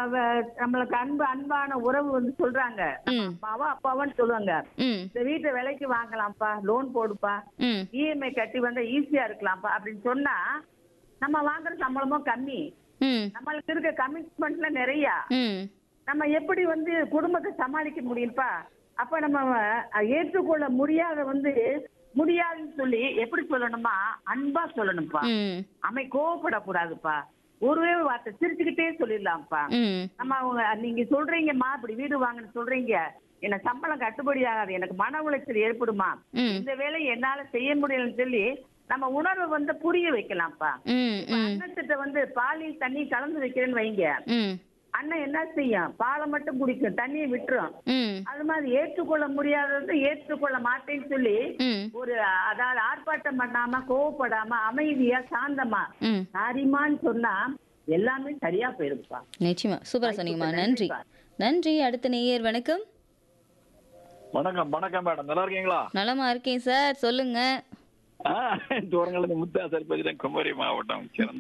அவ- நம்மளுக்கு அன்பு அன்பான உறவு வந்து சொல்றாங்க ம் அப்பாவா அப்பாவான்னு சொல்லுவாங்க ம் இந்த வீட்டை விலைக்கு வாங்கலாம்ப்பா லோன் போடுப்பா ம் இஎம்ஐ கட்டி வந்தா ஈஸியா இருக்கலாம்ப்பா அப்படின்னு சொன்னா நம்ம வாங்குற சம்பளமும் கம்மி ம் நம்மளுக்கு இருக்க கமிட்மெண்ட்ல நிறைய ம் நம்ம எப்படி வந்து குடும்பத்தை சமாளிக்க முடியும்ப்பா அப்ப நம்ம அஹ், ஏற்றுக்கொள்ள முடியாத வந்து முடியாதுன்னு சொல்லி எப்படி சொல்லணுமா அன்பா சொல்லணும்ப்பா ம் அமை கோவப்படக்கூடாதுப்பா ஒரே வார்த்தை சிரிச்சுக்கிட்டே சொல்லிடலாம்ப்பா ம் நம்ம அவங்க நீங்க சொல்றீங்கம்மா இப்படி வீடு வாங்கன்னு சொல்றீங்க என்ன சம்பளம் கட்டுப்படி ஆகாது எனக்கு மன உளைச்சல் ஏற்படுமா ம் இந்த வேலையை என்னால செய்ய முடியலன்னு சொல்லி நம்ம உணர்வை வந்து புரிய வைக்கலாம்ப்பா ம் ம் அன்னத்திட்ட வந்து பாலில் தண்ணி கலந்து வைக்கிறேன்னு வைங்க ம் அண்ணன் என்ன செய்யும் பாலை மட்டும் குடிக்கும் தண்ணியை விட்டுரும் ம் அது மாதிரி ஏற்றுக்கொள்ள முடியாதது ஏற்றுக்கொள்ள மாட்டேன்னு சொல்லி ம் ஒரு அதாவது ஆர்ப்பாட்டம் பண்ணாம கோவப்படாம அமைதியா சாந்தமா ம் சாரிமான்னு சொன்னா எல்லாமே சரியா போயிருப்பா நிச்சயமா சூப்பரா சொன்னீங்கம்மா நன்றி நன்றி அடுத்த நேயர் வணக்கம் வணக்கம் வணக்கம் மேடம் நல்லா இருக்கீங்களா நலமா இருக்கேன் சார் சொல்லுங்க தூரங்கள் முத்தா சர்பதிரம் குமரி மாவட்டம் சிறந்த